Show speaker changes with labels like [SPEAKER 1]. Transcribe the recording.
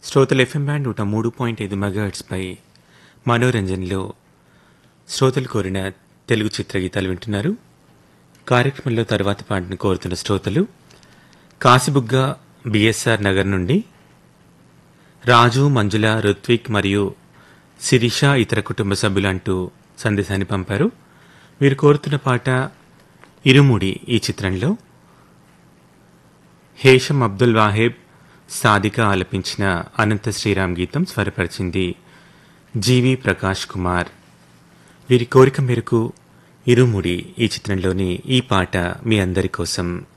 [SPEAKER 1] శ్రోతలు FM band నూట మూడు పాయింట్ ఐదు మెగాహెట్స్పై మనోరంజన్లో శ్రోతలు కోరిన తెలుగు చిత్రగీతాలు వింటున్నారు కార్యక్రమంలో తర్వాత పాటను కోరుతున్న శ్రోతలు కాసిబుగ్గ బిఎస్ఆర్ నగర్ నుండి రాజు మంజుల రుత్విక్ మరియు శిరీష ఇతర కుటుంబ సభ్యులు అంటూ సందేశాన్ని పంపారు వీరు కోరుతున్న పాట ఇరుముడి ఈ చిత్రంలో హేషం అబ్దుల్ వాహెబ్ సాదిక ఆలపించిన అనంత శ్రీరామ్ గీతం స్వరపరిచింది జీవి ప్రకాష్ కుమార్ వీరి కోరిక మేరకు ఇరుముడి ఈ చిత్రంలోని ఈ పాట మీ అందరి కోసం